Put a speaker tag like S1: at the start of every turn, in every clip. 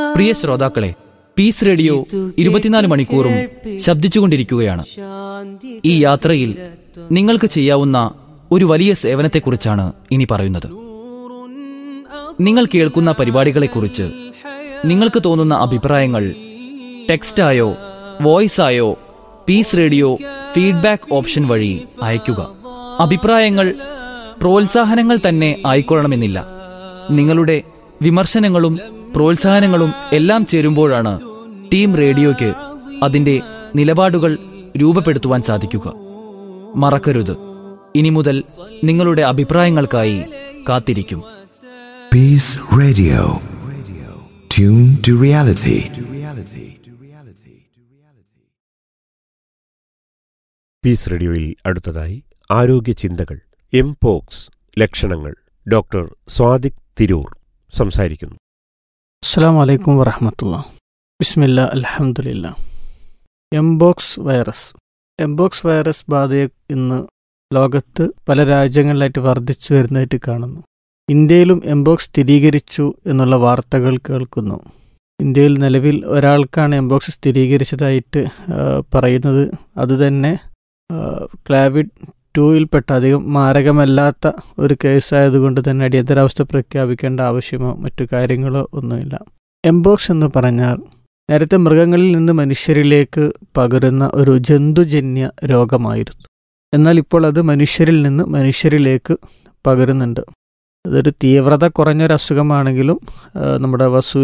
S1: പ്രിയ ശ്രോതാക്കളെ piece radio ഇരുപത്തിനാല് മണിക്കൂറും ശബ്ദിച്ചുകൊണ്ടിരിക്കുകയാണ് ഈ യാത്രയിൽ നിങ്ങൾക്ക് ചെയ്യാവുന്ന ഒരു വലിയ സേവനത്തെക്കുറിച്ചാണ് ഇനി പറയുന്നത് നിങ്ങൾ കേൾക്കുന്ന പരിപാടികളെക്കുറിച്ച് നിങ്ങൾക്ക് തോന്നുന്ന അഭിപ്രായങ്ങൾ ടെക്സ്റ്റായോ വോയിസായോ പീസ് റേഡിയോ ഫീഡ്ബാക്ക് ഓപ്ഷൻ വഴി അയയ്ക്കുക അഭിപ്രായങ്ങൾ പ്രോത്സാഹനങ്ങൾ തന്നെ ആയിക്കൊള്ളണമെന്നില്ല നിങ്ങളുടെ വിമർശനങ്ങളും പ്രോത്സാഹനങ്ങളും എല്ലാം ചേരുമ്പോഴാണ് ടീം റേഡിയോയ്ക്ക് അതിന്റെ നിലപാടുകൾ രൂപപ്പെടുത്തുവാൻ സാധിക്കുക മറക്കരുത് ഇനി മുതൽ നിങ്ങളുടെ അഭിപ്രായങ്ങൾക്കായി കാത്തിരിക്കും
S2: Peace Radio. Tune to reality.
S3: Peace റേഡിയോയിൽ അടുത്തതായി ആരോഗ്യ ചിന്തകൾ എം പോക്സ് ലക്ഷണങ്ങൾ ഡോക്ടർ സ്വാദിക് തിരൂർ സംസാരിക്കുന്നു
S4: അസ്സാം വലൈക്കും വറഹമത്തുള്ള ബിസ്മില്ല അലഹമുല്ല എംബോക്സ് വൈറസ് എംബോക്സ് വൈറസ് ബാധയെ ഇന്ന് ലോകത്ത് പല രാജ്യങ്ങളിലായിട്ട് വർദ്ധിച്ചു വരുന്നതായിട്ട് കാണുന്നു ഇന്ത്യയിലും എംബോക്സ് സ്ഥിരീകരിച്ചു എന്നുള്ള വാർത്തകൾ കേൾക്കുന്നു ഇന്ത്യയിൽ നിലവിൽ ഒരാൾക്കാണ് എംബോക്സ് സ്ഥിരീകരിച്ചതായിട്ട് ആ, പറയുന്നത് അതുതന്നെ ക്ലാവിഡ് ടൂയിൽപ്പെട്ട അധികം മാരകമല്ലാത്ത ഒരു കേസായതുകൊണ്ട് തന്നെ അടിയന്തരാവസ്ഥ പ്രഖ്യാപിക്കേണ്ട ആവശ്യമോ മറ്റു കാര്യങ്ങളോ ഒന്നുമില്ല എംബോക്സ് എന്ന് പറഞ്ഞാൽ നേരത്തെ മൃഗങ്ങളിൽ നിന്ന് മനുഷ്യരിലേക്ക് പകരുന്ന ഒരു ജന്തുജന്യ രോഗമായിരുന്നു എന്നാൽ ഇപ്പോൾ അത് മനുഷ്യരിൽ നിന്ന് മനുഷ്യരിലേക്ക് പകരുന്നുണ്ട് അതൊരു തീവ്രത കുറഞ്ഞൊരു അസുഖമാണെങ്കിലും ആ, നമ്മുടെ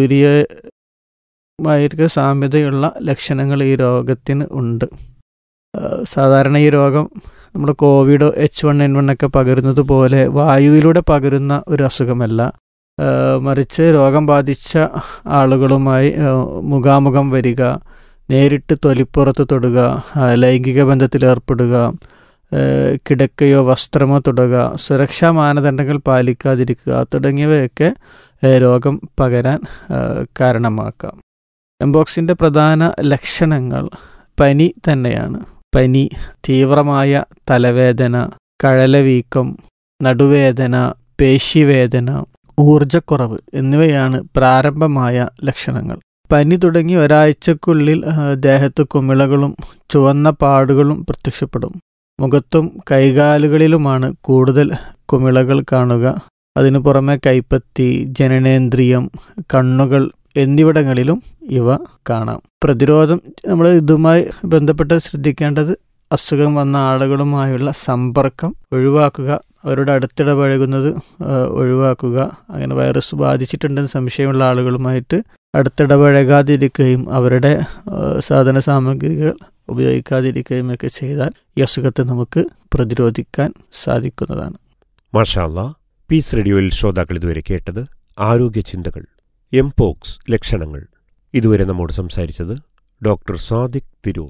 S4: വസൂരിയുമായിരിക്കും സാമ്യതയുള്ള ലക്ഷണങ്ങൾ ഈ രോഗത്തിന് ഉണ്ട് ആ, സാധാരണ ഈ രോഗം നമ്മുടെ covid H one N one ഒക്കെ പകരുന്നത് പോലെ വായുവിലൂടെ പകരുന്ന ഒരു അസുഖമല്ല ആ, മറിച്ച് രോഗം ബാധിച്ച ആളുകളുമായി ആ, മുഖാമുഖം വരിക നേരിട്ട് തൊലിപ്പുറത്ത് തൊടുക ആ, ലൈംഗിക ബന്ധത്തിൽ ഏർപ്പെടുക ആ, കിടക്കയോ വസ്ത്രമോ തൊടുക സുരക്ഷാ മാനദണ്ഡങ്ങൾ പാലിക്കാതിരിക്കുക തുടങ്ങിയവയൊക്കെ ആ, രോഗം പകരാൻ ആ, കാരണമാക്കാം എംബോക്സിൻ്റെ പ്രധാന ലക്ഷണങ്ങൾ പനി തന്നെയാണ് പനി തീവ്രമായ തലവേദന കഴലവീക്കം നടുവേദന പേശിവേദന ഊർജക്കുറവ് എന്നിവയാണ് പ്രാരംഭമായ ലക്ഷണങ്ങൾ പനി തുടങ്ങി ഒരാഴ്ചക്കുള്ളിൽ ആ, ദേഹത്ത് കുമിളകളും ചുവന്ന പാടുകളും പ്രത്യക്ഷപ്പെടും മുഖത്തും കൈകാലുകളിലുമാണ് കൂടുതൽ കുമിളകൾ കാണുക അതിനു പുറമെ കൈപ്പത്തി ജനനേന്ദ്രിയം കണ്ണുകൾ എന്നിവിടങ്ങളിലും ഇവ കാണാം പ്രതിരോധം നമ്മൾ ഇതുമായി ബന്ധപ്പെട്ട് ശ്രദ്ധിക്കേണ്ടത് അസുഖം വന്ന ആളുകളുമായുള്ള സമ്പർക്കം ഒഴിവാക്കുക അവരുടെ അടുത്തിടപഴകുന്നത് ആ, ഒഴിവാക്കുക അങ്ങനെ വൈറസ് ബാധിച്ചിട്ടുണ്ടെന്ന് സംശയമുള്ള ആളുകളുമായിട്ട് അടുത്തിടപഴകാതിരിക്കുകയും അവരുടെ ആ, സാധന സാമഗ്രികൾ ഉപയോഗിക്കാതിരിക്കുകയും ഒക്കെ ചെയ്താൽ ഈ അസുഖത്തെ നമുക്ക് പ്രതിരോധിക്കാൻ സാധിക്കുന്നതാണ്
S3: മാഷാല്ല പീസ് റേഡിയോയിൽ ശ്രോതാക്കൾ ഇതുവരെ കേട്ടത് ആരോഗ്യ ചിന്തകൾ എം പോക്സ് ലക്ഷണങ്ങൾ ഇതുവരെ നമ്മോട് സംസാരിച്ചത് ഡോക്ടർ സ്വാദിക് തിരൂർ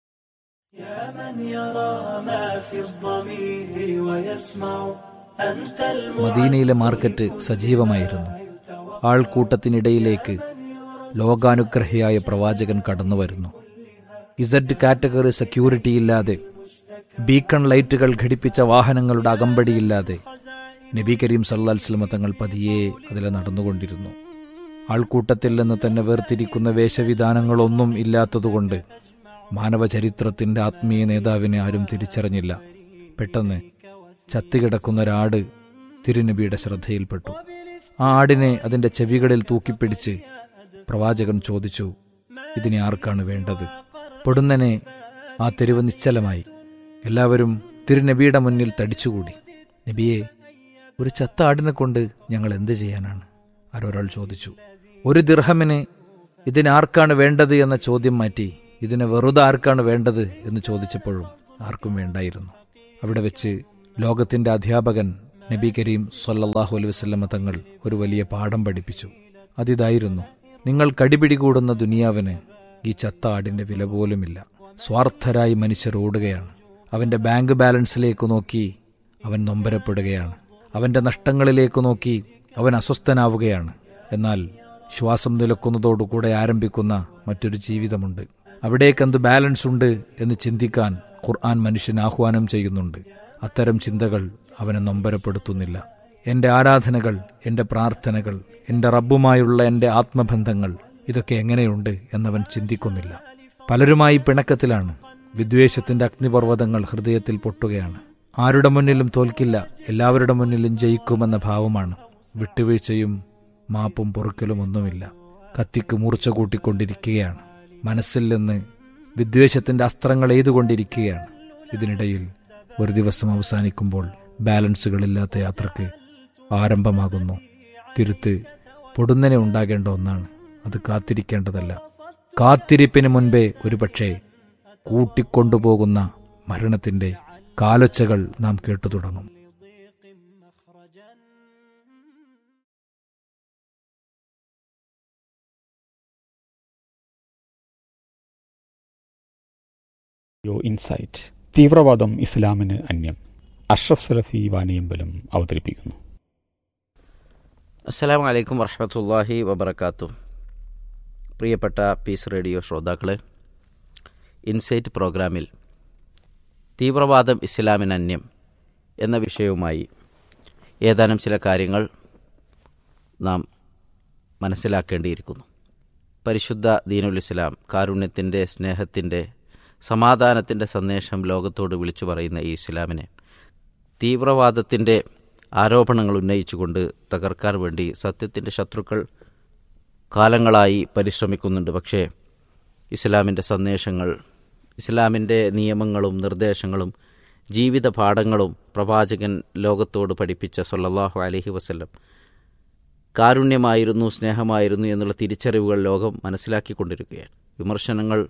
S5: يا من يرى ما في الضمير ويسمع أنت
S6: മദീനയിലെ മാർക്കറ്റ് സജീവമായിരുന്നു ആൾക്കൂട്ടത്തിനിടയിലേക്ക് ലോകാനുഗ്രഹിയായ പ്രവാചകൻ കടന്നു വരുന്നു ഇസഡ് കാറ്റഗറി സെക്യൂരിറ്റി ഇല്ലാതെ ബീക്കൺ ലൈറ്റുകൾ ഘടിപ്പിച്ച വാഹനങ്ങളുടെ അകമ്പടിയില്ലാതെ നബി കരീം സല്ലാസ്ലമ തങ്ങൾ പതിയെ അതിലെ നടന്നുകൊണ്ടിരുന്നു ആൾക്കൂട്ടത്തിൽ നിന്ന് തന്നെ വേർതിരിക്കുന്ന വേഷവിധാനങ്ങളൊന്നും ഇല്ലാത്തതുകൊണ്ട് മാനവചരിത്രത്തിന്റെ ആത്മീയ നേതാവിനെ ആരും തിരിച്ചറിഞ്ഞില്ല പെട്ടെന്ന് ചത്തുകിടക്കുന്ന ഒരാട് തിരുനബിയുടെ ശ്രദ്ധയിൽപ്പെട്ടു ആ ആടിനെ അതിന്റെ ചെവികളിൽ തൂക്കിപ്പിടിച്ച് പ്രവാചകൻ ചോദിച്ചു ഇതിനെ ആർക്കാണ് വേണ്ടത് പൊടുന്നനെ ആ തെരുവ് നിശ്ചലമായി എല്ലാവരും തിരുനബിയുടെ മുന്നിൽ തടിച്ചുകൂടി നബിയെ ഒരു ചത്ത ആടിനെ കൊണ്ട് ഞങ്ങൾ എന്ത് ചെയ്യാനാണ് ആരൊരാൾ ചോദിച്ചു ഒരു ദിർഹമിന് ഇതിനാർക്കാണ് വേണ്ടത് എന്ന ചോദ്യം മാറ്റി ഇതിന് വെറുതെ ആർക്കാണ് വേണ്ടത് എന്ന് ചോദിച്ചപ്പോഴും ആർക്കും വേണ്ടായിരുന്നു അവിടെ വെച്ച് ലോകത്തിന്റെ അധ്യാപകൻ നബി കരീം സല്ലല്ലാഹു അലൈഹി വസല്ലമ തങ്ങൾ ഒരു വലിയ പാഠം പഠിപ്പിച്ചു അതിതായിരുന്നു നിങ്ങൾ കടിപിടികൂടുന്ന ദുനിയാവിന് ഈ ചത്ത ആടിന്റെ വില പോലുമില്ല സ്വാർത്ഥരായി മനുഷ്യർ ഓടുകയാണ് അവന്റെ ബാങ്ക് ബാലൻസിലേക്ക് നോക്കി അവൻ നൊമ്പരപ്പെടുകയാണ് അവന്റെ നഷ്ടങ്ങളിലേക്ക് നോക്കി അവൻ അസ്വസ്ഥനാവുകയാണ് എന്നാൽ ശ്വാസം നിലക്കുന്നതോടുകൂടെ ആരംഭിക്കുന്ന മറ്റൊരു ജീവിതമുണ്ട് അവിടേക്കെന്ത് ബാലൻസ് ഉണ്ട് എന്ന് ചിന്തിക്കാൻ ഖുർആൻ മനുഷ്യന് ആഹ്വാനം ചെയ്യുന്നുണ്ട് അത്തരം ചിന്തകൾ അവനെ നൊമ്പരപ്പെടുത്തുന്നില്ല എന്റെ ആരാധനകൾ എന്റെ പ്രാർത്ഥനകൾ എന്റെ റബ്ബുമായുള്ള എന്റെ ആത്മബന്ധങ്ങൾ ഇതൊക്കെ എങ്ങനെയുണ്ട് എന്നവൻ ചിന്തിക്കുന്നില്ല പലരുമായി പിണക്കത്തിലാണ് വിദ്വേഷത്തിന്റെ അഗ്നിപർവ്വതങ്ങൾ ഹൃദയത്തിൽ പൊട്ടുകയാണ് ആരുടെ മുന്നിലും തോൽക്കില്ല എല്ലാവരുടെ മുന്നിലും ജയിക്കുമെന്ന ഭാവമാണ് വിട്ടുവീഴ്ചയും മാപ്പും പൊറുക്കലും ഒന്നുമില്ല കത്തിക്ക് മൂർച്ച കൂട്ടിക്കൊണ്ടിരിക്കുകയാണ് മനസ്സിൽ നിന്ന് വിദ്വേഷത്തിന്റെ അസ്ത്രങ്ങൾ എയ്തുകൊണ്ടിരിക്കുകയാണ് ഇതിനിടയിൽ ഒരു ദിവസം അവസാനിക്കുമ്പോൾ ബാലൻസുകളില്ലാത്ത യാത്രക്ക് ആരംഭമാകുന്നു തിരുത്ത് പൊടുന്നനെ ഉണ്ടാകേണ്ട ഒന്നാണ് അത് കാത്തിരിക്കേണ്ടതല്ല കാത്തിരിപ്പിന് മുൻപേ ഒരുപക്ഷെ കൂട്ടിക്കൊണ്ടുപോകുന്ന മരണത്തിന്റെ കാലൊച്ചകൾ നാം കേട്ടു തുടങ്ങും
S7: യോ ഇൻസൈറ്റ് തീവ്രവാദം ഇസ്ലാമിന് അന്യം അഷ്റഫ് സലഫി വാനിയമ്പലം അവതരിപ്പിക്കുന്നു
S8: അസ്സലാമു അലൈക്കും വറഹമത്തല്ലാഹി വബർക്കാത്തു പ്രിയപ്പെട്ട പീസ് റേഡിയോ ശ്രോതാക്കളെ ഇൻസൈറ്റ് പ്രോഗ്രാമിൽ തീവ്രവാദം ഇസ്ലാമിനന്യം എന്ന വിഷയവുമായി ഏതാനും ചില കാര്യങ്ങൾ നാം മനസ്സിലാക്കേണ്ടിയിരിക്കുന്നു പരിശുദ്ധ ദീനുൽ ഇസ്ലാം കാരുണ്യത്തിൻ്റെ സ്നേഹത്തിൻ്റെ സമാധാനത്തിൻ്റെ സന്ദേശം ലോകത്തോട് വിളിച്ചു പറയുന്ന ഈ ഇസ്ലാമിനെ തീവ്രവാദത്തിൻ്റെ ആരോപണങ്ങൾ ഉന്നയിച്ചുകൊണ്ട് തകർക്കാൻ വേണ്ടി സത്യത്തിൻ്റെ ശത്രുക്കൾ കാലങ്ങളായി പരിശ്രമിക്കുന്നുണ്ട് പക്ഷേ ഇസ്ലാമിൻ്റെ സന്ദേശങ്ങൾ ഇസ്ലാമിൻ്റെ നിയമങ്ങളും നിർദ്ദേശങ്ങളും ജീവിത പാഠങ്ങളും പ്രവാചകൻ ലോകത്തോട് പഠിപ്പിച്ച സൊല്ലാഹു അലഹി വസ്ല്ലം കാരുണ്യമായിരുന്നു സ്നേഹമായിരുന്നു എന്നുള്ള തിരിച്ചറിവുകൾ ലോകം മനസ്സിലാക്കിക്കൊണ്ടിരിക്കുകയാണ് വിമർശനങ്ങൾ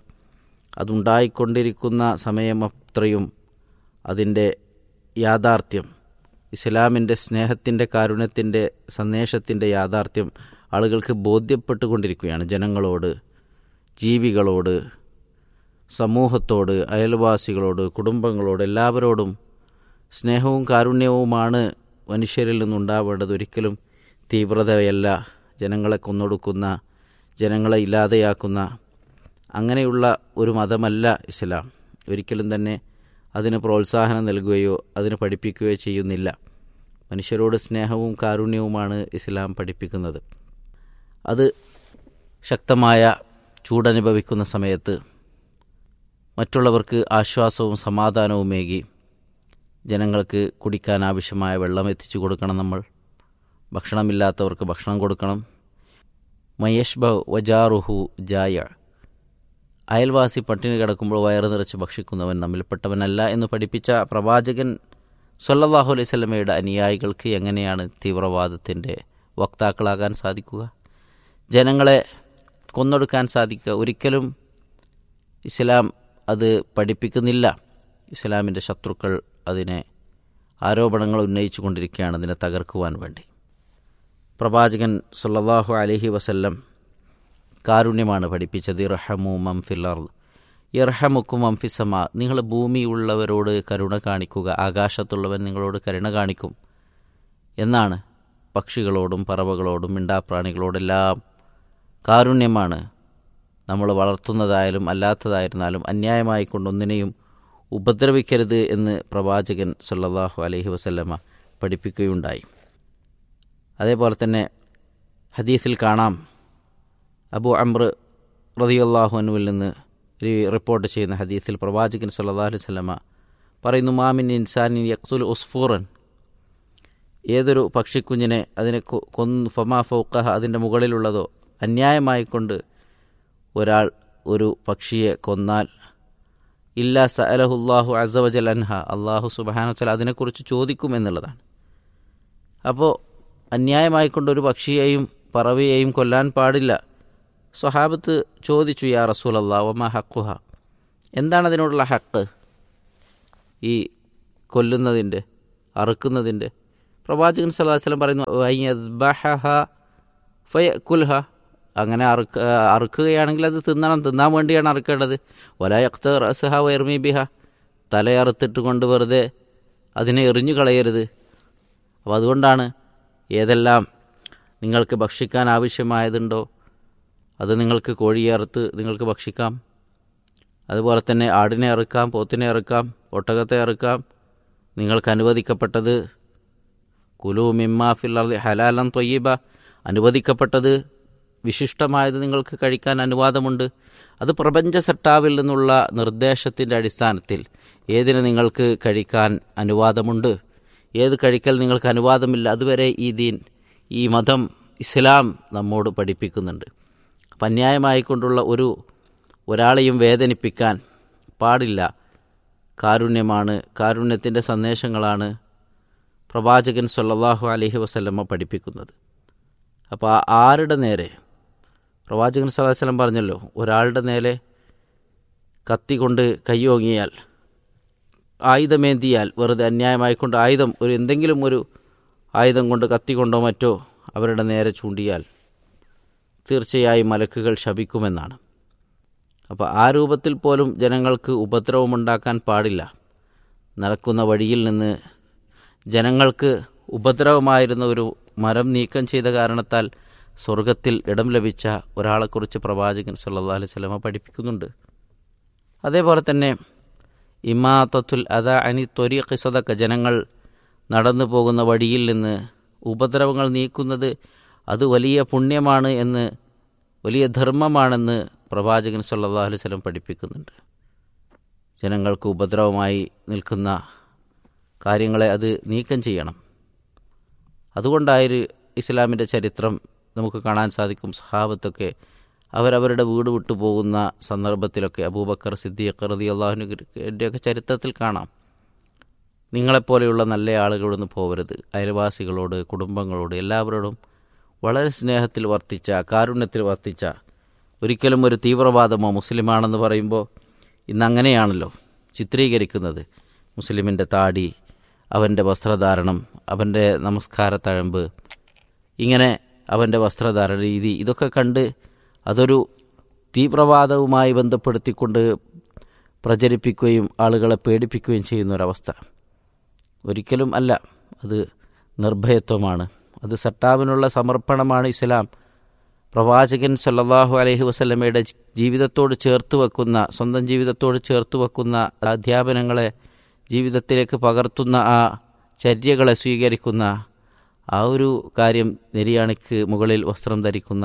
S8: അതുണ്ടായിക്കൊണ്ടിരിക്കുന്ന സമയം അത്രയും അതിൻ്റെ യാഥാർത്ഥ്യം ഇസ്ലാമിൻ്റെ സ്നേഹത്തിൻ്റെ കാരുണ്യത്തിൻ്റെ സന്ദേശത്തിൻ്റെ യാഥാർത്ഥ്യം ആളുകൾക്ക് ബോധ്യപ്പെട്ടുകൊണ്ടിരിക്കുകയാണ് ജനങ്ങളോട് ജീവികളോട് സമൂഹത്തോട് അയൽവാസികളോട് കുടുംബങ്ങളോട് എല്ലാവരോടും സ്നേഹവും കാരുണ്യവുമാണ് മനുഷ്യരിൽ നിന്നുണ്ടാവേണ്ടത് ഒരിക്കലും തീവ്രതയല്ല ജനങ്ങളെ കൊന്നൊടുക്കുന്ന ജനങ്ങളെ ഇല്ലാതെയാക്കുന്ന അങ്ങനെയുള്ള ഒരു മതമല്ല ഇസ്ലാം ഒരിക്കലും തന്നെ അതിന് പ്രോത്സാഹനം നൽകുകയോ അതിന് പഠിപ്പിക്കുകയോ ചെയ്യുന്നില്ല മനുഷ്യരോട് സ്നേഹവും കാരുണ്യവുമാണ് ഇസ്ലാം പഠിപ്പിക്കുന്നത് അത് ശക്തമായ ചൂടനുഭവിക്കുന്ന സമയത്ത് മറ്റുള്ളവർക്ക് ആശ്വാസവും സമാധാനവുമേകി ജനങ്ങൾക്ക് കുടിക്കാൻ ആവശ്യമായ വെള്ളം എത്തിച്ചു കൊടുക്കണം നമ്മൾ ഭക്ഷണമില്ലാത്തവർക്ക് ഭക്ഷണം കൊടുക്കണം മയേഷ്ബ വജാറുഹു ജായ അയൽവാസി പട്ടിണി കിടക്കുമ്പോൾ വയറ് നിറച്ച് ഭക്ഷിക്കുന്നവൻ നമ്മിൽപ്പെട്ടവനല്ല എന്ന് പഠിപ്പിച്ച പ്രവാചകൻ സൊല്ലാഹു അലൈഹി സ്വലമയുടെ അനുയായികൾക്ക് എങ്ങനെയാണ് തീവ്രവാദത്തിൻ്റെ വക്താക്കളാകാൻ സാധിക്കുക ജനങ്ങളെ കൊന്നൊടുക്കാൻ സാധിക്കുക ഒരിക്കലും ഇസ്ലാം അത് പഠിപ്പിക്കുന്നില്ല ഇസ്ലാമിൻ്റെ ശത്രുക്കൾ അതിനെ ആരോപണങ്ങൾ ഉന്നയിച്ചു കൊണ്ടിരിക്കുകയാണ് അതിനെ തകർക്കുവാൻ വേണ്ടി പ്രവാചകൻ സല്ലാഹു അലഹി വസല്ലം കാരുണ്യമാണ് പഠിപ്പിച്ചത് ഇർഹമു മംഫില്ലർ ഇർഹമുക്കും മംഫിസമ നിങ്ങൾ ഭൂമിയുള്ളവരോട് കരുണ കാണിക്കുക ആകാശത്തുള്ളവൻ നിങ്ങളോട് കരുണ കാണിക്കും എന്നാണ് പക്ഷികളോടും പറവകളോടും മിണ്ടാപ്രാണികളോടെല്ലാം കാരുണ്യമാണ് നമ്മൾ വളർത്തുന്നതായാലും അല്ലാത്തതായിരുന്നാലും അന്യായമായി കൊണ്ടൊന്നിനെയും ഉപദ്രവിക്കരുത് എന്ന് പ്രവാചകൻ സല്ലാഹു അലഹി വസല്ലമ്മ പഠിപ്പിക്കുകയുണ്ടായി അതേപോലെ തന്നെ ഹദീസിൽ കാണാം അബു അമ്ര റതിയല്ലാഹു അനുവിൽ നിന്ന് റിപ്പോർട്ട് ചെയ്യുന്ന ഹദീസിൽ പ്രവാചകൻ സല്ലാ അലൈഹി സ്വലമ പറയുന്നു മാമിൻ ഇൻസാനിൻ യക്സുൽ ഉസ്ഫൂറൻ ഏതൊരു പക്ഷിക്കുഞ്ഞിനെ അതിനെ കൊന്ന് ഫമാ ഫൗക്കഹ അതിൻ്റെ മുകളിലുള്ളതോ അന്യായമായിക്കൊണ്ട് ഒരാൾ ഒരു പക്ഷിയെ കൊന്നാൽ ഇല്ലാ സഅലഹുല്ലാഹു അസവജൽ അൻഹ അള്ളാഹു സുബാനത്തല അതിനെക്കുറിച്ച് ചോദിക്കുമെന്നുള്ളതാണ് അപ്പോൾ അന്യായമായിക്കൊണ്ട് ഒരു പക്ഷിയെയും പറവയെയും കൊല്ലാൻ പാടില്ല സ്വഹാബത്ത് ചോദിച്ചു യാ റസൂൽ അള്ളാഹ് ഒമ ഹക്കുഹ എന്താണ് അതിനോടുള്ള ഹക്ക് ഈ കൊല്ലുന്നതിൻ്റെ അറുക്കുന്നതിൻ്റെ പ്രവാചകൻ സല്ലാഹു വസ്ലം പറയുന്നു ഫയക്കുൽഹ അങ്ങനെ അറുക്ക അറുക്കുകയാണെങ്കിൽ അത് തിന്നണം തിന്നാൻ വേണ്ടിയാണ് അറുക്കേണ്ടത് വലായക്ത റസഹ വയർമി ബിഹ തലയറുത്തിട്ട് കൊണ്ട് വെറുതെ അതിനെ എറിഞ്ഞു കളയരുത് അപ്പോൾ അതുകൊണ്ടാണ് ഏതെല്ലാം നിങ്ങൾക്ക് ഭക്ഷിക്കാൻ ആവശ്യമായതുണ്ടോ അത് നിങ്ങൾക്ക് കോഴിയെ അറുത്ത് നിങ്ങൾക്ക് ഭക്ഷിക്കാം അതുപോലെ തന്നെ ആടിനെ അറുക്കാം പോത്തിനെ അറുക്കാം ഒട്ടകത്തെ അറുക്കാം നിങ്ങൾക്ക് അനുവദിക്കപ്പെട്ടത് കുലു മിമ്മ ഫിൽ ഹലാലം തൊയ്യബ അനുവദിക്കപ്പെട്ടത് വിശിഷ്ടമായത് നിങ്ങൾക്ക് കഴിക്കാൻ അനുവാദമുണ്ട് അത് പ്രപഞ്ച സട്ടാവിൽ നിന്നുള്ള നിർദ്ദേശത്തിൻ്റെ അടിസ്ഥാനത്തിൽ ഏതിന് നിങ്ങൾക്ക് കഴിക്കാൻ അനുവാദമുണ്ട് ഏത് കഴിക്കൽ നിങ്ങൾക്ക് അനുവാദമില്ല അതുവരെ ഈ ദീൻ ഈ മതം ഇസ്ലാം നമ്മോട് പഠിപ്പിക്കുന്നുണ്ട് അപ്പം അന്യായമായിക്കൊണ്ടുള്ള ഒരു ഒരാളെയും വേദനിപ്പിക്കാൻ പാടില്ല കാരുണ്യമാണ് കാരുണ്യത്തിൻ്റെ സന്ദേശങ്ങളാണ് പ്രവാചകൻ സല്ലല്ലാഹു അലൈഹി വസല്ലമ്മ പഠിപ്പിക്കുന്നത് അപ്പോൾ ആരുടെ നേരെ പ്രവാചകൻ സല്ലല്ലാഹു അലൈഹി വസല്ലം പറഞ്ഞല്ലോ ഒരാളുടെ നേരെ കത്തി കൊണ്ട് കയ്യോങ്ങിയാൽ ആയുധമേന്തിയാൽ വെറുതെ അന്യായമായിക്കൊണ്ട് ആയുധം ഒരു എന്തെങ്കിലും ഒരു ആയുധം കൊണ്ട് കത്തി കൊണ്ടോ മറ്റോ അവരുടെ നേരെ ചൂണ്ടിയാൽ തീർച്ചയായും മലക്കുകൾ ശപിക്കുമെന്നാണ് അപ്പോൾ ആ രൂപത്തിൽ പോലും ജനങ്ങൾക്ക് ഉപദ്രവമുണ്ടാക്കാൻ പാടില്ല നടക്കുന്ന വഴിയിൽ നിന്ന് ജനങ്ങൾക്ക് ഉപദ്രവമായിരുന്ന ഒരു മരം നീക്കം ചെയ്ത കാരണത്താൽ സ്വർഗത്തിൽ ഇടം ലഭിച്ച ഒരാളെക്കുറിച്ച് പ്രവാചകൻ സല്ലല്ലാഹു അലൈഹി വസല്ലമ പഠിപ്പിക്കുന്നുണ്ട് അതേപോലെ തന്നെ ഇമാത്തത്തുൽ അത അനി ത്വരീഖ് സദക്ക ജനങ്ങൾ നടന്നു പോകുന്ന വഴിയിൽ നിന്ന് ഉപദ്രവങ്ങൾ നീക്കുന്നത് അത് വലിയ പുണ്യമാണ് എന്ന് വലിയ ധർമ്മമാണെന്ന് പ്രവാചകൻ സല്ലല്ലാഹു അലൈഹി വസല്ലം പഠിപ്പിക്കുന്നുണ്ട് ജനങ്ങൾക്ക് ഉപദ്രവമായി നിൽക്കുന്ന കാര്യങ്ങളെ അത് നീക്കം ചെയ്യണം അതുകൊണ്ടായൊരു ഇസ്ലാമിൻ്റെ ചരിത്രം നമുക്ക് കാണാൻ സാധിക്കും സഹാബത്തൊക്കെ അവരവരുടെ വീട് വിട്ടു പോകുന്ന സന്ദർഭത്തിലൊക്കെ അബൂബക്കർ സിദ്ദീഖ് റതി അള്ളാഹുവിൻ്റെയൊക്കെ ചരിത്രത്തിൽ കാണാം നിങ്ങളെപ്പോലെയുള്ള നല്ല ആളുകളൊന്നും പോകരുത് അയൽവാസികളോട് കുടുംബങ്ങളോട് എല്ലാവരോടും വളരെ സ്നേഹത്തിൽ വർത്തിച്ച കാരുണ്യത്തിൽ വർത്തിച്ച ഒരിക്കലും ഒരു തീവ്രവാദമോ മുസ്ലിമാണെന്ന് പറയുമ്പോൾ ഇന്ന് അങ്ങനെയാണല്ലോ ചിത്രീകരിക്കുന്നത് മുസ്ലിമിൻ്റെ താടി അവൻ്റെ വസ്ത്രധാരണം അവൻ്റെ നമസ്കാര തഴമ്പ് ഇങ്ങനെ അവൻ്റെ വസ്ത്രധാരണ രീതി ഇതൊക്കെ കണ്ട് അതൊരു തീവ്രവാദവുമായി ബന്ധപ്പെടുത്തിക്കൊണ്ട് പ്രചരിപ്പിക്കുകയും ആളുകളെ പേടിപ്പിക്കുകയും ചെയ്യുന്ന ഒരവസ്ഥ ഒരിക്കലും അല്ല അത് നിർഭയത്വമാണ് അത് സട്ടാവിനുള്ള സമർപ്പണമാണ് ഇസ്ലാം പ്രവാചകൻ സല്ലല്ലാഹു അലൈഹി വസല്ലമയുടെ ജീവിതത്തോട് ചേർത്ത് വെക്കുന്ന സ്വന്തം ജീവിതത്തോട് ചേർത്ത് വെക്കുന്ന അധ്യാപനങ്ങളെ ജീവിതത്തിലേക്ക് പകർത്തുന്ന ആ ചര്യകളെ സ്വീകരിക്കുന്ന ആ ഒരു കാര്യം നെരിയാണിക്ക് മുകളിൽ വസ്ത്രം ധരിക്കുന്ന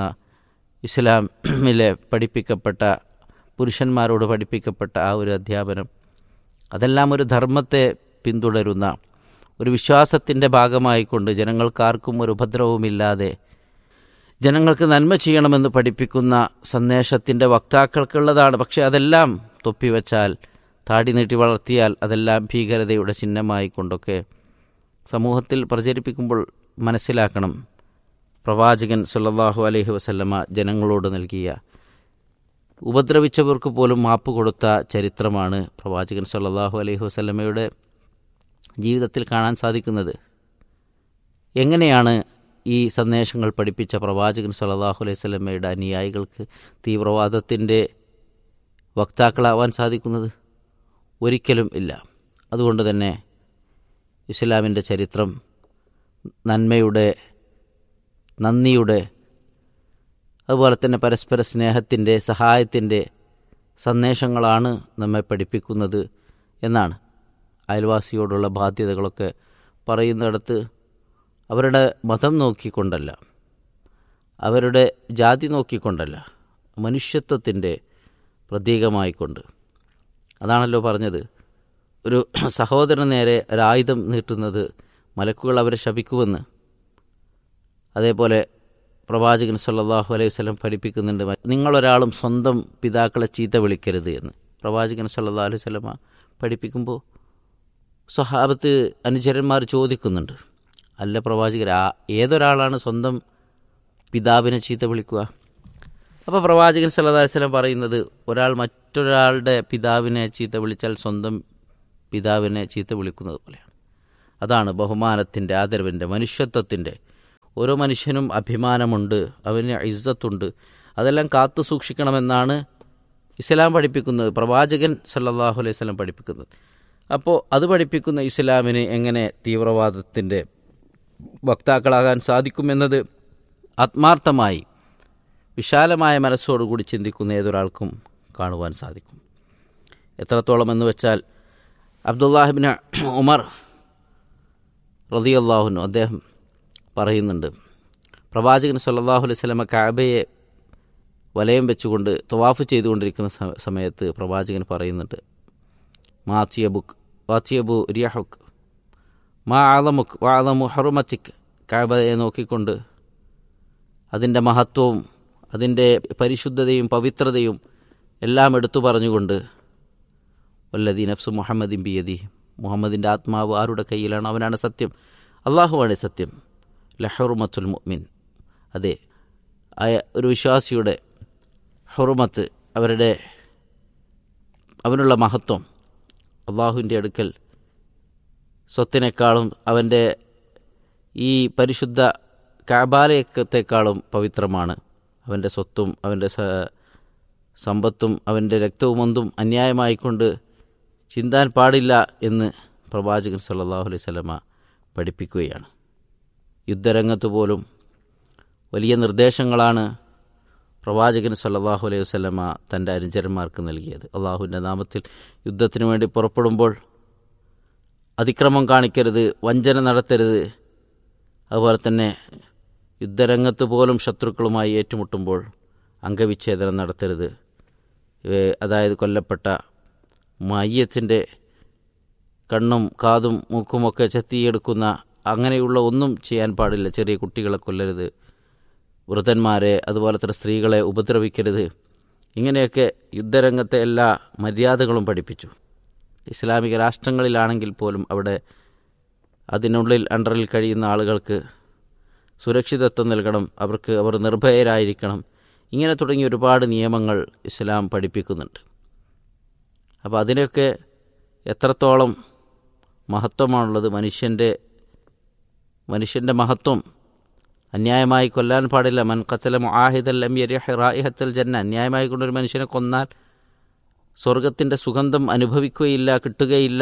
S8: ഇസ്ലാമിലെ പഠിപ്പിക്കപ്പെട്ട പുരുഷന്മാരോട് പഠിപ്പിക്കപ്പെട്ട ആ ഒരു അധ്യാപനം അതെല്ലാം ഒരു ധർമ്മത്തെ പിന്തുടരുന്ന ഒരു വിശ്വാസത്തിൻ്റെ ഭാഗമായിക്കൊണ്ട് ജനങ്ങൾക്കാർക്കും ഒരു ഉപദ്രവവുമില്ലാതെ ജനങ്ങൾക്ക് നന്മ ചെയ്യണമെന്ന് പഠിപ്പിക്കുന്ന സന്ദേശത്തിൻ്റെ വക്താക്കൾക്കുള്ളതാണ് പക്ഷെ അതെല്ലാം തൊപ്പിവെച്ചാൽ താടി നീട്ടി വളർത്തിയാൽ അതെല്ലാം ഭീകരതയുടെ ചിഹ്നമായി കൊണ്ടൊക്കെ സമൂഹത്തിൽ പ്രചരിപ്പിക്കുമ്പോൾ മനസ്സിലാക്കണം പ്രവാചകൻ സല്ലല്ലാഹു അലൈഹി വസല്ലമ ജനങ്ങളോട് നൽകിയ ഉപദ്രവിച്ചവർക്ക് പോലും മാപ്പ് കൊടുത്ത ചരിത്രമാണ് പ്രവാചകൻ സല്ലല്ലാഹു അലൈഹി വസല്ലമയുടെ ജീവിതത്തിൽ കാണാൻ സാധിക്കുന്നത് എങ്ങനെയാണ് ഈ സന്ദേശങ്ങൾ പഠിപ്പിച്ച പ്രവാചകൻ സല്ലല്ലാഹു അലൈഹി വസല്ലമയുടെ അനുയായികൾക്ക് തീവ്രവാദത്തിൻ്റെ വക്താക്കളാവാൻ സാധിക്കുന്നത് ഒരിക്കലും ഇല്ല അതുകൊണ്ട് തന്നെ ഇസ്ലാമിൻ്റെ ചരിത്രം നന്മയുടെ നന്ദിയുടെ അതുപോലെ തന്നെ പരസ്പര സ്നേഹത്തിൻ്റെ സഹായത്തിൻ്റെ സന്ദേശങ്ങളാണ് നമ്മെ പഠിപ്പിക്കുന്നത് എന്നാണ് അയൽവാസിയോടുള്ള ബാധ്യതകളൊക്കെ പറയുന്നിടത്ത് അവരുടെ മതം നോക്കിക്കൊണ്ടല്ല അവരുടെ ജാതി നോക്കിക്കൊണ്ടല്ല മനുഷ്യത്വത്തിൻ്റെ പ്രതീകമായിക്കൊണ്ട് അതാണല്ലോ പറഞ്ഞത് ഒരു സഹോദരന് നേരെ ഒരായുധം നീട്ടുന്നത് മലക്കുകൾ അവരെ ശപിക്കുമെന്ന് അതേപോലെ പ്രവാചകൻ സല്ലല്ലാഹു അലൈഹി വസല്ലം പഠിപ്പിക്കുന്നുണ്ട് നിങ്ങളൊരാളും സ്വന്തം പിതാക്കളെ ചീത്ത വിളിക്കരുത് എന്ന് പ്രവാചകൻ സല്ലല്ലാഹു അലൈഹി വസല്ലമ പഠിപ്പിക്കുമ്പോൾ സ്വഹാബത്ത് അനുചരന്മാർ ചോദിക്കുന്നുണ്ട് അല്ല പ്രവാചകർ ആ ഏതൊരാളാണ് സ്വന്തം പിതാവിനെ ചീത്ത വിളിക്കുക അപ്പോൾ പ്രവാചകൻ സല്ലല്ലാഹു അലൈഹി വസല്ലം പറയുന്നത് ഒരാൾ മറ്റൊരാളുടെ പിതാവിനെ ചീത്ത വിളിച്ചാൽ സ്വന്തം പിതാവിനെ ചീത്ത വിളിക്കുന്നത് പോലെയാണ് അതാണ് ബഹുമാനത്തിൻ്റെ ആദരവിൻ്റെ മനുഷ്യത്വത്തിൻ്റെ ഓരോ മനുഷ്യനും അഭിമാനമുണ്ട് അവന് ഇസ്സത്തുണ്ട് അതെല്ലാം കാത്തു സൂക്ഷിക്കണമെന്നാണ് ഇസ്ലാം പഠിപ്പിക്കുന്നത് പ്രവാചകൻ സല്ലല്ലാഹു അലൈഹി വസല്ലം പഠിപ്പിക്കുന്നത് അപ്പോൾ അത് പഠിപ്പിക്കുന്ന ഇസ്ലാമിന് എങ്ങനെ തീവ്രവാദത്തിൻ്റെ വക്താക്കളാകാൻ സാധിക്കുമെന്നത് ആത്മാർത്ഥമായി വിശാലമായ മനസ്സോടുകൂടി ചിന്തിക്കുന്ന ഏതൊരാൾക്കും കാണുവാൻ സാധിക്കും എത്രത്തോളം എന്ന് വെച്ചാൽ അബ്ദുല്ലാഹിബിന് ഉമർ റതിയല്ലാഹുനു അദ്ദേഹം പറയുന്നുണ്ട് പ്രവാചകൻ സല്ലല്ലാഹു അലൈഹി സ്വലമ കാബയെ വലയം വെച്ചുകൊണ്ട് തവാഫ് ചെയ്തുകൊണ്ടിരിക്കുന്ന സ- സമയത്ത് പ്രവാചകൻ പറയുന്നുണ്ട് മാത്തിയബുക്ക് വാത്തിയബു റിയഹുക്ക് മാ ആലമുക്ക് വാലമു ഹറുമത്തിക്ക് കാബയെ നോക്കിക്കൊണ്ട് അതിൻ്റെ മഹത്വവും അതിൻ്റെ പരിശുദ്ധതയും പവിത്രതയും എല്ലാം എടുത്തു പറഞ്ഞുകൊണ്ട് വല്ലതി നഫ്സു മുഹമ്മദിൻ ബിയതി മുഹമ്മദിൻ്റെ ആത്മാവ് ആരുടെ കയ്യിലാണ് അവനാണ് സത്യം അള്ളാഹുവാണ് സത്യം ലഹറുമത്തുൽ മുഅ്മിൻ അതെ ആയ ഒരു വിശ്വാസിയുടെ ഹുറുമത്ത് അവരുടെ അവനുള്ള മഹത്വം അള്ളാഹുവിൻ്റെ അടുക്കൽ സ്വത്തിനേക്കാളും അവൻ്റെ ഈ പരിശുദ്ധ കാബാലയത്തെക്കാളും പവിത്രമാണ് അവൻ്റെ സ്വത്തും അവൻ്റെ സ- സമ്പത്തും അവൻ്റെ രക്തവുമൊന്നും അന്യായമായിക്കൊണ്ട് ചിന്താൻ പാടില്ല എന്ന് പ്രവാചകൻ സല്ലല്ലാഹു അലൈഹി സ്വലമ പഠിപ്പിക്കുകയാണ് യുദ്ധരംഗത്ത് പോലും വലിയ നിർദ്ദേശങ്ങളാണ് പ്രവാചകൻ സല്ലല്ലാഹു അലൈഹി വസല്ലമ തൻ്റെ അനുചരന്മാർക്ക് നൽകിയത് അള്ളാഹുവിൻ്റെ നാമത്തിൽ യുദ്ധത്തിന് വേണ്ടി പുറപ്പെടുമ്പോൾ അതിക്രമം കാണിക്കരുത് വഞ്ചന നടത്തരുത് അതുപോലെ തന്നെ യുദ്ധരംഗത്ത് പോലും ശത്രുക്കളുമായി ഏറ്റുമുട്ടുമ്പോൾ അംഗവിച്ഛേദനം നടത്തരുത് ഏ, അതായത് കൊല്ലപ്പെട്ട മയ്യത്തിൻ്റെ കണ്ണും കാതും മൂക്കുമൊക്കെ ചെത്തിയെടുക്കുന്ന അങ്ങനെയുള്ള ഒന്നും ചെയ്യാൻ പാടില്ല ചെറിയ കുട്ടികളെ കൊല്ലരുത് വൃദ്ധന്മാരെ അതുപോലെ തന്നെ സ്ത്രീകളെ ഉപദ്രവിക്കരുത് ഇങ്ങനെയൊക്കെ യുദ്ധരംഗത്തെ എല്ലാ മര്യാദകളും പഠിപ്പിച്ചു ഇസ്ലാമിക രാഷ്ട്രങ്ങളിലാണെങ്കിൽ പോലും അവിടെ അതിനുള്ളിൽ അണ്ടറിൽ കഴിയുന്ന ആളുകൾക്ക് സുരക്ഷിതത്വം നൽകണം അവർക്ക് അവർ നിർഭയരായിരിക്കണം ഇങ്ങനെ തുടങ്ങിയ ഒരുപാട് നിയമങ്ങൾ ഇസ്ലാം പഠിപ്പിക്കുന്നുണ്ട് അപ്പോൾ അതിനൊക്കെ എത്രത്തോളം മഹത്വമാണുള്ളത് മനുഷ്യൻ്റെ മനുഷ്യൻ്റെ മഹത്വം അന്യായമായി കൊല്ലാൻ പാടില്ല മൻ കച്ചല മുആഹിദൽ ലം യരിഹ് റായിഹത്തൽ ജന്ന അന്യായമായി കൊണ്ടൊരു മനുഷ്യനെ കൊന്നാൽ സ്വർഗത്തിൻ്റെ സുഗന്ധം അനുഭവിക്കുകയില്ല കിട്ടുകയില്ല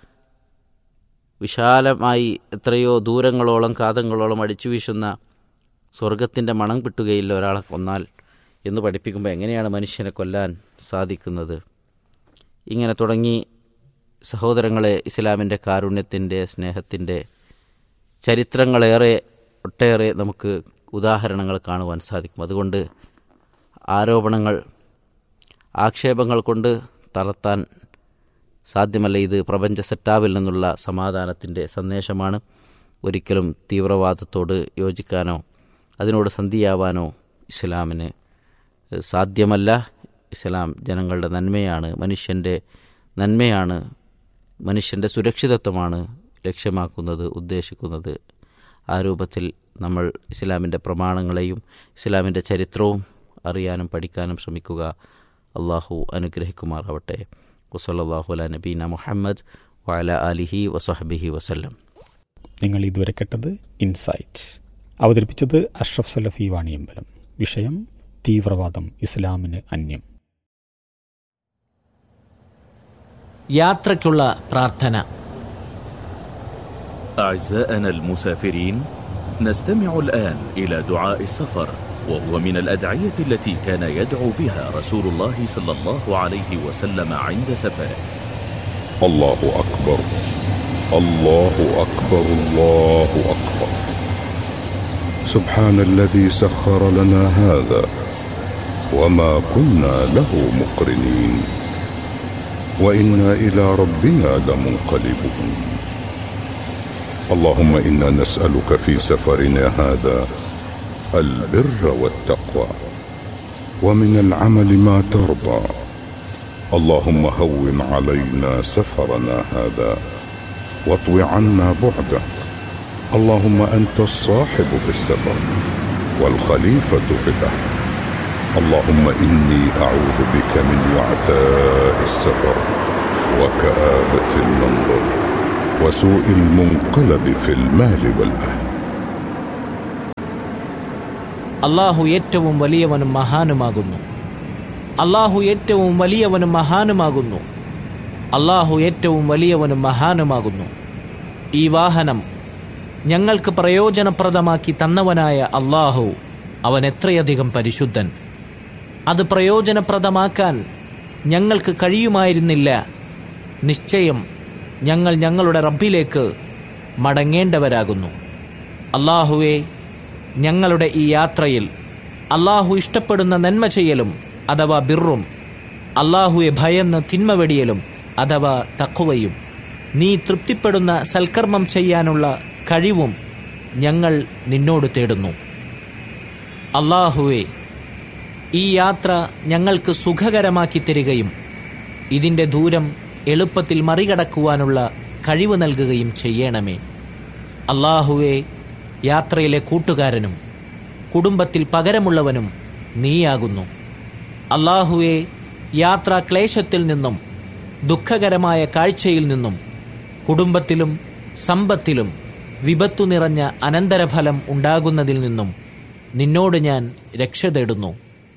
S8: വിശാലമായി എത്രയോ ദൂരങ്ങളോളം കാതങ്ങളോളം അടിച്ചു വീശുന്ന സ്വർഗത്തിൻ്റെ മണം കിട്ടുകയില്ല ഒരാളെ കൊന്നാൽ എന്ന് പഠിപ്പിക്കുമ്പോൾ എങ്ങനെയാണ് മനുഷ്യനെ കൊല്ലാൻ സാധിക്കുന്നത് ഇങ്ങനെ തുടങ്ങി സഹോദരങ്ങളെ ഇസ്ലാമിൻ്റെ കാരുണ്യത്തിൻ്റെ സ്നേഹത്തിൻ്റെ ചരിത്രങ്ങളേറെ ഒട്ടേറെ നമുക്ക് ഉദാഹരണങ്ങൾ കാണുവാൻ സാധിക്കും അതുകൊണ്ട് ആരോപണങ്ങൾ ആക്ഷേപങ്ങൾ കൊണ്ട് തളർത്താൻ സാധ്യമല്ല ഇത് പ്രപഞ്ച സെറ്റാവിൽ നിന്നുള്ള സമാധാനത്തിൻ്റെ സന്ദേശമാണ് ഒരിക്കലും തീവ്രവാദത്തോട് യോജിക്കാനോ അതിനോട് സന്ധിയാവാനോ ഇസ്ലാമിന് സാധ്യമല്ല ഇസ്ലാം ജനങ്ങളുടെ നന്മയാണ് മനുഷ്യൻ്റെ നന്മയാണ് മനുഷ്യൻ്റെ സുരക്ഷിതത്വമാണ് ലക്ഷ്യമാക്കുന്നത് ഉദ്ദേശിക്കുന്നത് ആ രൂപത്തിൽ നമ്മൾ ഇസ്ലാമിൻ്റെ പ്രമാണങ്ങളെയും ഇസ്ലാമിൻ്റെ ചരിത്രവും അറിയാനും പഠിക്കാനും ശ്രമിക്കുക അള്ളാഹു അനുഗ്രഹിക്കുമാറാവട്ടെ വസല്ലാഹു അല നബീന മുഹമ്മദ് വഅല അലിഹി വസഹബിഹി വസല്ലം
S7: നിങ്ങൾ ഇതുവരെ കേട്ടത് ഇൻസൈറ്റ് അവതരിപ്പിച്ചത് അഷ്റഫ് സലഫി വാണിയമ്പലം വിഷയം തീവ്രവാദം ഇസ്ലാമിന് അന്യം
S9: യാത്രയ്ക്കുള്ള പ്രാർത്ഥന
S10: أعزائنا المسافرين نستمع الآن إلى دعاء السفر وهو من الأدعية التي كان يدعو بها رسول الله صلى الله عليه وسلم عند سفره
S11: الله أكبر الله أكبر الله أكبر سبحان الذي سخر لنا هذا وما كنا له مقرنين وإنا إلى ربنا لمنقلبون اللهم إنا نسألك في سفرنا هذا البر والتقوى ومن العمل ما ترضى اللهم هون علينا سفرنا هذا واطو عنا بعده اللهم انت الصاحب في السفر والخليفه في الاهل اللهم اني اعوذ بك من وعثاء السفر وكابه المنظر وسوء المنقلب في المال والاهل
S9: അള്ളാഹു ഏറ്റവും വലിയവനും മഹാനുമാകുന്നു അള്ളാഹു ഏറ്റവും വലിയവനും മഹാനുമാകുന്നു അള്ളാഹു ഏറ്റവും വലിയവനും മഹാനുമാകുന്നു ഈ വാഹനം ഞങ്ങൾക്ക് പ്രയോജനപ്രദമാക്കി തന്നവനായ അള്ളാഹു അവൻ എത്രയധികം പരിശുദ്ധൻ അത് പ്രയോജനപ്രദമാക്കാൻ ഞങ്ങൾക്ക് കഴിയുമായിരുന്നില്ല നിശ്ചയം ഞങ്ങൾ ഞങ്ങളുടെ റബ്ബിലേക്ക് മടങ്ങേണ്ടവരാകുന്നു അള്ളാഹുവെ ഞങ്ങളുടെ ഈ യാത്രയിൽ അള്ളാഹു ഇഷ്ടപ്പെടുന്ന നന്മ ചെയ്യലും അഥവാ ബിറും അള്ളാഹുവെ ഭയന്ന് തിന്മ വെടിയലും അഥവാ തക്കുവയും നീ തൃപ്തിപ്പെടുന്ന സൽക്കർമ്മം ചെയ്യാനുള്ള കഴിവും ഞങ്ങൾ നിന്നോട് തേടുന്നു അള്ളാഹുവെ ഈ യാത്ര ഞങ്ങൾക്ക് സുഖകരമാക്കി തരികയും ഇതിന്റെ ദൂരം എളുപ്പത്തിൽ മറികടക്കുവാനുള്ള കഴിവ് നൽകുകയും ചെയ്യണമേ അള്ളാഹുവെ യാത്രയിലെ കൂട്ടുകാരനും കുടുംബത്തിൽ പകരമുള്ളവനും നീയാകുന്നു അള്ളാഹുവെ യാത്രാ ക്ലേശത്തിൽ നിന്നും ദുഃഖകരമായ കാഴ്ചയിൽ നിന്നും കുടുംബത്തിലും സമ്പത്തിലും വിപത്തു നിറഞ്ഞ അനന്തരഫലം ഉണ്ടാകുന്നതിൽ നിന്നും നിന്നോട് ഞാൻ രക്ഷ തേടുന്നു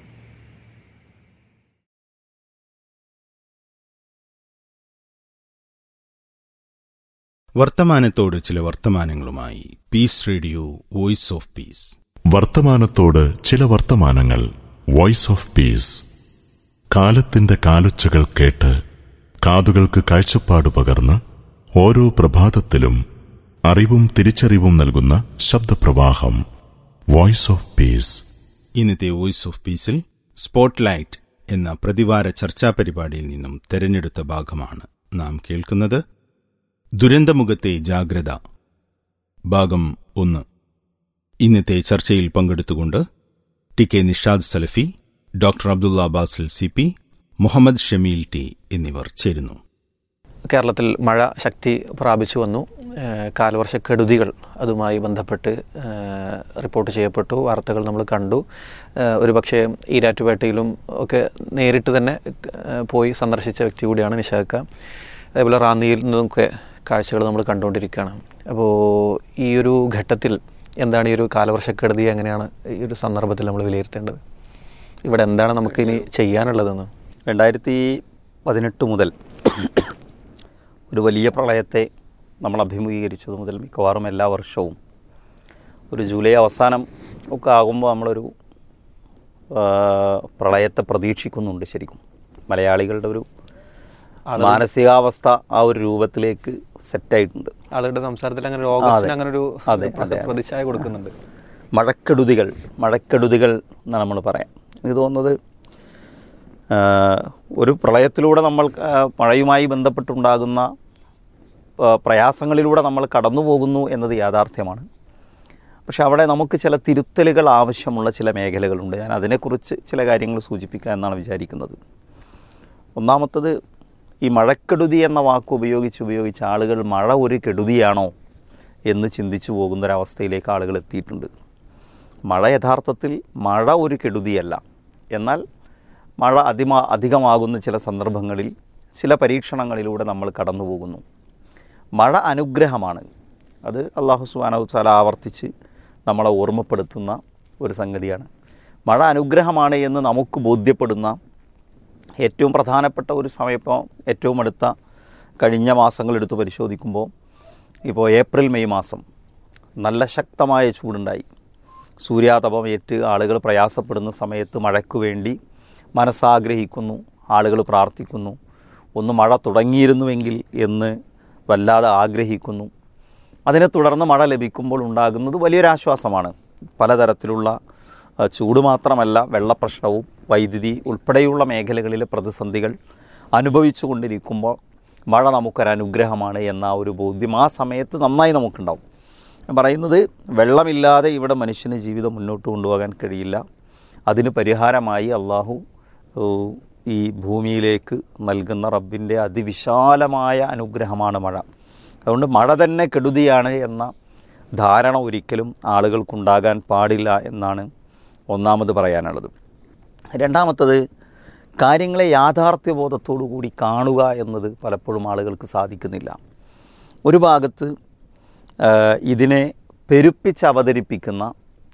S12: വർത്തമാനത്തോട് ചില വർത്തമാനങ്ങളുമായി peace radio voice of peace
S13: വർത്തമാനത്തോട് ചില വർത്തമാനങ്ങൾ വോയിസ് ഓഫ് പീസ് കാലത്തിന്റെ കാലൊച്ചകൾ കേട്ട് കാതുകൾക്ക് കാഴ്ചപ്പാട് പകർന്ന് ഓരോ പ്രഭാതത്തിലും അറിവും തിരിച്ചറിവും നൽകുന്ന ശബ്ദപ്രവാഹം വോയിസ് ഓഫ് പീസ്
S12: ഇന്നത്തെ വോയിസ് ഓഫ് പീസിൽ സ്പോട്ട്ലൈറ്റ് എന്ന പ്രതിവാര ചർച്ചാ പരിപാടിയിൽ നിന്നും തെരഞ്ഞെടുത്ത ഭാഗമാണ് നാം കേൾക്കുന്നത് ദുരന്തമുഖത്തെ ജാഗ്രത ഭാഗം ഒന്ന് ഇന്നത്തെ ചർച്ചയിൽ പങ്കെടുത്തുകൊണ്ട് T K Nishad Salafi doctor Abdulla Basil C P Muhammad Shameel T എന്നിവർ ചേരുന്നു
S14: കേരളത്തിൽ മഴ ശക്തി പ്രാപിച്ചു വന്നു ഏഹ് കാലവർഷക്കെടുതികൾ അതുമായി ബന്ധപ്പെട്ട് ഏഹ് റിപ്പോർട്ട് ചെയ്യപ്പെട്ടു വാർത്തകൾ നമ്മൾ കണ്ടു ഏഹ് ഒരുപക്ഷെ ഈരാറ്റുപേട്ടയിലും ഒക്കെ നേരിട്ട് തന്നെ ഏഹ് പോയി സന്ദർശിച്ച വ്യക്തി കൂടിയാണ് നിഷാക്ക അതേപോലെ റാന്നിയിൽ നിന്നൊക്കെ കാഴ്ചകൾ നമ്മൾ കണ്ടുകൊണ്ടിരിക്കുകയാണ് അപ്പോൾ ഈ ഒരു ഘട്ടത്തിൽ എന്താണ് ഈ ഒരു കാലവർഷക്കെടുതി എങ്ങനെയാണ് ഈ ഒരു സന്ദർഭത്തിൽ നമ്മൾ വിലയിരുത്തേണ്ടത് ഇവിടെ എന്താണ് നമുക്കിനി ചെയ്യാനുള്ളതെന്ന്
S15: രണ്ടായിരത്തി പതിനെട്ട് മുതൽ ഒരു വലിയ പ്രളയത്തെ നമ്മൾ അഭിമുഖീകരിച്ചത് മുതൽ മിക്കവാറും എല്ലാ വർഷവും ഒരു ജൂലൈ അവസാനം ഒക്കെ ആകുമ്പോൾ നമ്മളൊരു ആ, പ്രളയത്തെ പ്രതീക്ഷിക്കുന്നുണ്ട് ശരിക്കും മലയാളികളുടെ ഒരു
S14: ആളുകൾ-
S15: മാനസികാവസ്ഥ ആ ഒരു രൂപത്തിലേക്ക് സെറ്റായിട്ടുണ്ട്
S14: ആളുകളുടെ സംസാരത്തിൽ അങ്ങനെ ഒരു
S15: ആ,
S14: ഓഗസ്റ്റിന്
S15: അതെ.
S14: അങ്ങനെ ഒരു
S15: അതെ,
S14: പ്ര-
S15: അതെ, അതെ.
S14: പ്രതിച്ഛായ കൊടുക്കുന്നുണ്ട്
S15: മഴക്കെടുതികൾ മഴക്കെടുതികൾ എന്നാണ് നമ്മൾ പറയാം എനിക്ക് തോന്നുന്നത് ആ, ഒരു പ്രളയത്തിലൂടെ നമ്മൾ ആ, മഴയുമായി ബന്ധപ്പെട്ടുണ്ടാകുന്ന ആ, പ്രയാസങ്ങളിലൂടെ നമ്മൾ കടന്നു പോകുന്നു എന്നത് യാഥാർത്ഥ്യമാണ് പക്ഷെ അവിടെ നമുക്ക് ചില തിരുത്തലുകൾ ആവശ്യമുള്ള ചില മേഖലകളുണ്ട് ഞാൻ അതിനെക്കുറിച്ച് ചില കാര്യങ്ങൾ സൂചിപ്പിക്കാം എന്നാണ് വിചാരിക്കുന്നത് ഒന്നാമത്തത് ഈ മഴക്കെടുതി എന്ന വാക്ക് ഉപയോഗിച്ച് ഉപയോഗിച്ച് ആളുകൾ മഴ ഒരു കെടുതിയാണോ എന്ന് ചിന്തിച്ചു പോകുന്നൊരവസ്ഥയിലേക്ക് ആളുകൾ എത്തിയിട്ടുണ്ട് മഴ യഥാർത്ഥത്തിൽ മഴ ഒരു കെടുതിയല്ല എന്നാൽ മഴ അതിമാ അധികമാകുന്ന ചില സന്ദർഭങ്ങളിൽ ചില പരീക്ഷണങ്ങളിലൂടെ നമ്മൾ കടന്നു പോകുന്നു മഴ അനുഗ്രഹമാണ് അത് അള്ളാഹു സുബാനഹു താല ആവർത്തിച്ച് നമ്മളെ ഓർമ്മപ്പെടുത്തുന്ന ഒരു സംഗതിയാണ് മഴ അനുഗ്രഹമാണ് എന്ന് നമുക്ക് ബോധ്യപ്പെടുന്ന ഏറ്റവും പ്രധാനപ്പെട്ട ഒരു സമയം ഇപ്പോൾ ഏറ്റവും അടുത്ത കഴിഞ്ഞ മാസങ്ങൾ എടുത്ത് പരിശോധിക്കുമ്പോൾ ഇപ്പോൾ ഏപ്രിൽ മെയ് മാസം നല്ല ശക്തമായ ചൂടുണ്ടായി സൂര്യാതപം ഏറ്റ് ആളുകൾ പ്രയാസപ്പെടുന്ന സമയത്ത് മഴയ്ക്കു വേണ്ടി മനസ്സാഗ്രഹിക്കുന്നു ആളുകൾ പ്രാർത്ഥിക്കുന്നു ഒന്ന് മഴ തുടങ്ങിയിരുന്നുവെങ്കിൽ എന്ന് വല്ലാതെ ആഗ്രഹിക്കുന്നു അതിനെ തുടർന്ന് മഴ ലഭിക്കുമ്പോൾ ഉണ്ടാകുന്നത് വലിയൊരാശ്വാസമാണ് പലതരത്തിലുള്ള ആ, ചൂട് മാത്രമല്ല വെള്ളപ്രശ്നവും വൈദ്യുതി ഉൾപ്പെടെയുള്ള മേഖലകളിലെ പ്രതിസന്ധികൾ അനുഭവിച്ചു കൊണ്ടിരിക്കുമ്പോൾ മഴ നമുക്കൊരനുഗ്രഹമാണ് എന്ന ആ ഒരു ബോധ്യം ആ സമയത്ത് നന്നായി നമുക്കുണ്ടാവും ഞാൻ പറയുന്നത് വെള്ളമില്ലാതെ ഇവിടെ മനുഷ്യന് ജീവിതം മുന്നോട്ട് കൊണ്ടുപോകാൻ കഴിയില്ല അതിന് പരിഹാരമായി അള്ളാഹു ഏഹ്, ഈ ഭൂമിയിലേക്ക് നൽകുന്ന റബ്ബിൻ്റെ അതിവിശാലമായ അനുഗ്രഹമാണ് മഴ അതുകൊണ്ട് മഴ തന്നെ കെടുതിയാണ് എന്ന ധാരണ ഒരിക്കലും ആളുകൾക്കുണ്ടാകാൻ പാടില്ല എന്നാണ് ഒന്നാമത് പറയാനുള്ളത് രണ്ടാമത്തത് കാര്യങ്ങളെ യാഥാർത്ഥ്യബോധത്തോടു കൂടി കാണുക എന്നത് പലപ്പോഴും ആളുകൾക്ക് സാധിക്കുന്നില്ല ഒരു ഭാഗത്ത് ആ, ഇതിനെ പെരുപ്പിച്ച് അവതരിപ്പിക്കുന്ന